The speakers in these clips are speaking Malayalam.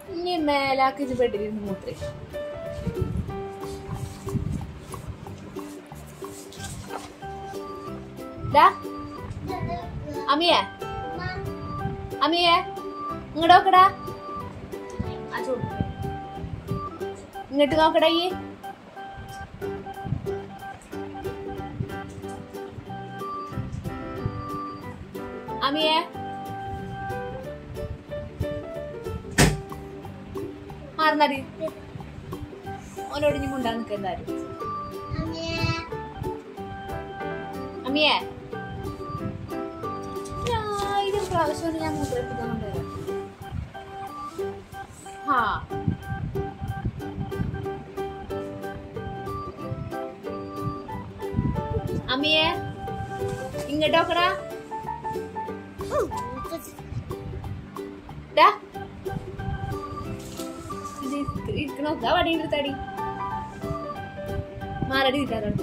ഇനി മേലാക്ക് ഇത് ബെഡിലിരുന്ന് മൂത്രേ ഡാ അമിയേ അമിയേ ഇങ്ങോട്ട് നോക്കടാ ആ ചൂട് ഇങ്ങോട്ട് നോക്കടാ ഈ അമിയേ മാറുന്നടി ഓനോട് ഇനി മുണ്ടാൻ നിൽക്കുക എന്തായാലും അമ്മിയേ ആയിരം പ്രാവശ്യം ഞാൻ മൂത്രപ്പിക്കുന്നുണ്ട് ഹാ അമ്മിയേ ഇങ്ങോട്ട് നോക്കടാ ഡാ. ഇത് ഇരിക്ക- ഇരിക്കണോ ദാ വടി എടുത്തടി മാറടി നിൽക്കാറുണ്ട്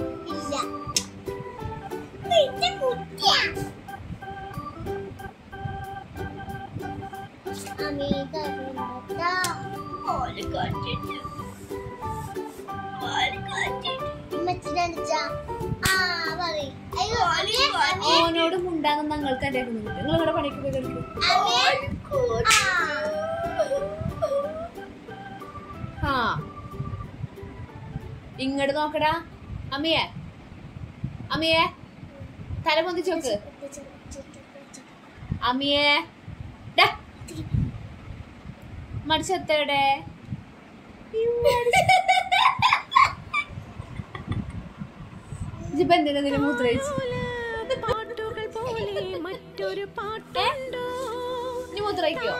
ഓനോട് മുണ്ടാന്ന് ഞങ്ങൾക്ക് എന്റെ നിങ്ങൾ ഇവിടെ പണിക്ക് പോയി കളിക്കും ആ ഇങ്ങോട്ട് നോക്കടാ അമ്മിയെ അമ്മിയെ തല പൊന്തിച്ച് നോക്ക് അമ്മിയെ ഡാ. മടിച്ചെത്തവിടെ ഇജിപ്പോ എന്തിനാ നിന്നെ മൂത്രയിച്ച് പാട്ടുകൾ പോലെ മറ്റൊരു പാട്ടുണ്ടോ ഇനി മൂത്രയിക്കോ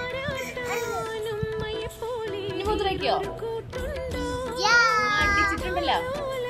ആരാടാനുമ്മയെ പോലെ ഇനി മൂത്രയിക്കോ കൂട്ടുണ്ടോ അടിച്ചിട്ടുണ്ടല്ലോ ഓല